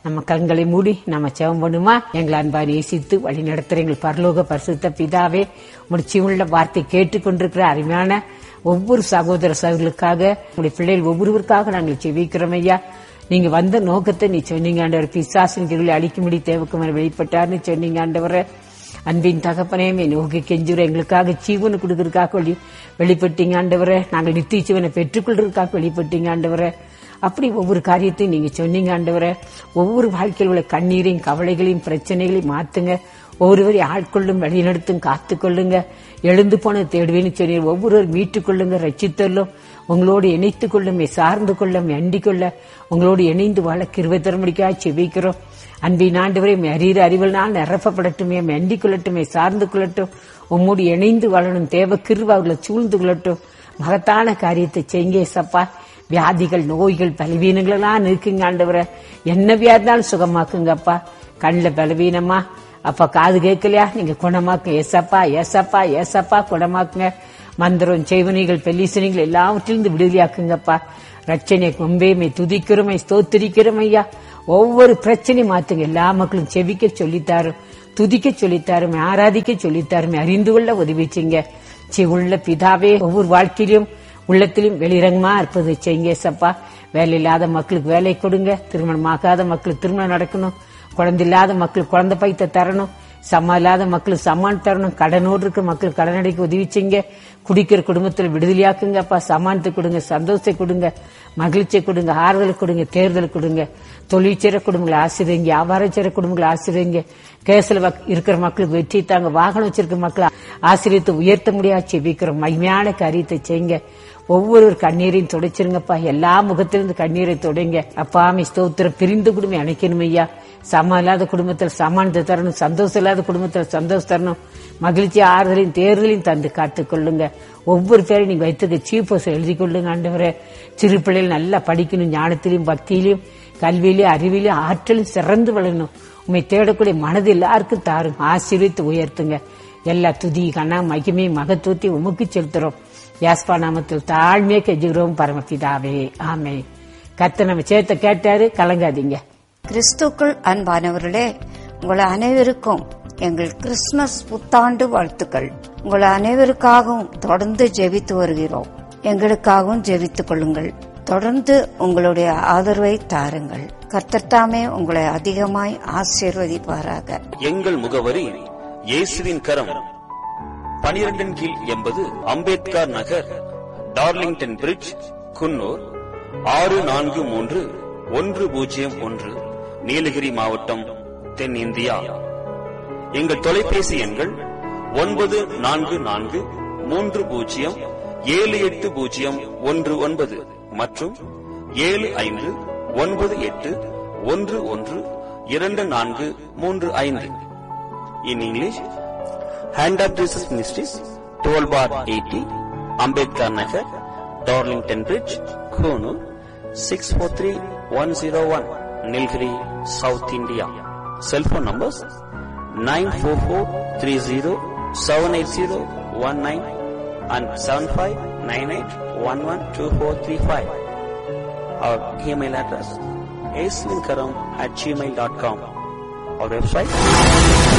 நம்ம கண்களை மூடி நம்ம ஜெபம் பண்ணுமா எங்களை அன்பா நேசித்து வழி நடத்துற எங்கள் பரலோக பரிசுத்த பிதாவே முடிச்சியுள்ள வார்த்தை கேட்டுக்கொண்டிருக்கிற அருமையான ஒவ்வொரு சகோதர சகோதரர்களுக்காக உங்களுடைய பிள்ளைகள் ஒவ்வொருவருக்காக நாங்கள் செவிக்கிறோம் ஐயா நீங்க வந்த நோக்கத்தை நீ சொன்னீங்க ஆண்டவர் பிசாசின் கீழே அழிக்கும்படி தேவக்குமார் வெளிப்பட்டார்னு சொன்னீங்க ஆண்டவரை அன்பின் தகப்பனே மே நோக்கி கெஞ்சுற எங்களுக்காக ஜீவனை கொடுக்கறதுக்காக வெளி வெளிப்பட்டீங்க ஆண்டவரை நாங்கள் நித்திய ஜீவனை பெற்றுக்கொள்றதுக்காக வெளிப்பட்டீங்க ஆண்டவரை அப்படி ஒவ்வொரு காரியத்தையும் நீங்க சொன்னீங்க ஆண்டவரை ஒவ்வொரு வாழ்க்கையில் உள்ள கண்ணீரையும் கவலைகளையும் பிரச்சனைகளையும் மாத்துங்க ஒவ்வொருவரையும் ஆட்கொள்ளும் வழிநடத்தும் காத்துக்கொள்ளுங்க எழுந்து போன தேடுவேன்னு சொன்னீர் ஒவ்வொருவர் மீட்டுக் கொள்ளுங்க ரச்சித்தல்லும் உங்களோடு இணைத்துக் கொள்ளும் சார்ந்து கொள்ளும் அண்டிக் கொள்ள உங்களோடு இணைந்து வாழ கிருவை தரமுடிக்கா செவிக்கிறோம் அன்பின் ஆண்டவரை அறிகிற அறிவில் நான் நிரப்பப்படட்டுமே அண்டிக் கொள்ளட்டுமே சார்ந்து கொள்ளட்டும் உம்மோடு இணைந்து வாழணும் தேவ கிருவ அவர்களை சூழ்ந்து கொள்ளட்டும் மகத்தான காரியத்தை செய்யுங்க சப்பா வியாதிகள் நோய்கள் பலவீனங்கள் எல்லாம் இருக்குங்க ஆண்டவரை என்ன வியாதினாலும் சுகமாக்குங்கப்பா கண்ணில் பலவீனமா அப்ப காது கேட்கலையா நீங்க குணமாக்கு ஏசப்பா ஏசப்பா ஏசப்பா குணமாக்குங்க மந்திரம் செய்வனைகள் பெல்லிசனைகள் எல்லாவற்றிலிருந்து விடுதலையாக்குங்கப்பா ரச்சனை கொம்பேமை துதிக்கிறோமை ஸ்தோத்திரிக்கிறோம் ஐயா ஒவ்வொரு பிரச்சனையும் மாத்துங்க எல்லா மக்களும் செவிக்க சொல்லித்தாரும் துதிக்க சொல்லித்தாரும் ஆராதிக்க சொல்லித்தாரும் அறிந்து கொள்ள உதவிச்சிங்க சி உள்ள பிதாவே ஒவ்வொரு வாழ்க்கையிலும் உள்ளத்திலும் வெளிரங்கமா இருப்பது செய்யுங்க சப்பா வேலை இல்லாத மக்களுக்கு வேலை கொடுங்க திருமணம் ஆகாத மக்களுக்கு திருமணம் நடக்கணும் குழந்தை இல்லாத மக்களுக்கு குழந்தை பைத்த தரணும் சம்மா இல்லாத மக்களுக்கு சம்மான் தரணும் கடனோடு இருக்க மக்களுக்கு கடன் அடைக்க உதவி செய்யுங்க குடிக்கிற குடும்பத்தில் விடுதலையாக்குங்கப்பா சமானத்தை கொடுங்க சந்தோஷத்தை கொடுங்க மகிழ்ச்சியை கொடுங்க ஆறுதல் கொடுங்க தேர்தல் கொடுங்க தொழிற்சிற குடும்பங்களை ஆசிரியங்க வியாபாரம் செய்ற குடும்பங்களை ஆசிரியங்க கேசில் இருக்கிற மக்களுக்கு வெற்றி தாங்க வாகனம் வச்சிருக்க மக்களை ஆசிரியத்தை உயர்த்த முடியாது செபிக்கிற மகிமையான காரியத்தை செய்யுங்க ஒவ்வொரு கண்ணீரையும் துடைச்சிருங்கப்பா எல்லா முகத்திலிருந்து கண்ணீரை தொடைங்க அப்பாமி ஸ்தோத்திரம் பிரிந்து குடும்பம் அணைக்கணும் ஐயா சமம் இல்லாத குடும்பத்தில் சமானத்தை தரணும் சந்தோஷம் இல்லாத குடும்பத்தில் சந்தோஷம் தரணும் மகிழ்ச்சி ஆறுதலையும் தேர்தலையும் தந்து காத்துக்கொள்ளுங்க ஒவ்வொரு பேரையும் நீங்க வைத்தது சீஃப் எழுதி கொள்ளுங்க ஆண்டவரே சிறு பிள்ளைகள் நல்லா படிக்கணும் ஞானத்திலையும் பக்தியிலையும் கல்வியிலையும் அறிவிலையும் ஆற்றலும் சிறந்து வளரணும் உண்மை தேடக்கூடிய மனது எல்லாருக்கும் தாரும் ஆசீர்வித்து உயர்த்துங்க எல்லா துதி கண்ணா மகிமை மகத்துவத்தை உமக்கு செலுத்துறோம் யாஸ்பா நாமத்தில் தாழ்மையே கெஞ்சுகிறோம் பரமபிதாவே ஆமே கத்த நம்ம சேர்த்த கேட்டாரு கலங்காதீங்க கிறிஸ்துக்குள் அன்பானவர்களே உங்கள் அனைவருக்கும் எங்கள் கிறிஸ்துமஸ் புத்தாண்டு வாழ்த்துக்கள் உங்கள் அனைவருக்காகவும் தொடர்ந்து ஜெபித்து வருகிறோம் எங்களுக்காகவும் ஜெபித்துக் கொள்ளுங்கள் தொடர்ந்து உங்களுடைய ஆதரவை தாருங்கள் கர்த்தர்தாமே உங்களை அதிகமாய் ஆசீர்வதிப்பாராக எங்கள் முகவரி இயேசுவின் கரம் பனிரெண்டின் கீழ் எண்பது அம்பேத்கர் நகர் டார்லிங்டன் பிரிட்ஜ் குன்னூர் ஆறு நான்கு மூன்று ஒன்று பூஜ்ஜியம் ஒன்று நீலகிரி மாவட்டம் தென்னிந்தியா எங்கள் தொலைபேசி எண்கள் ஒன்பது நான்கு நான்கு மூன்று பூஜ்ஜியம் ஏழு எட்டு பூஜ்ஜியம் ஒன்று ஒன்பது மற்றும் ஏழு ஐந்து ஒன்பது எட்டு ஒன்று ஒன்று இரண்டு நான்கு மூன்று ஐந்து in English hand of Jesus ministries twelve bar eighty Ambedkar Nagar Darlington bridge Coonoor six four three one zero one Nilgiri south India cellphone numbers nine four four three zero seven eight zero one nine and seven five nine eight one one two four three five our email address ஏஸ்வின்கரம் at Gmail dot com our website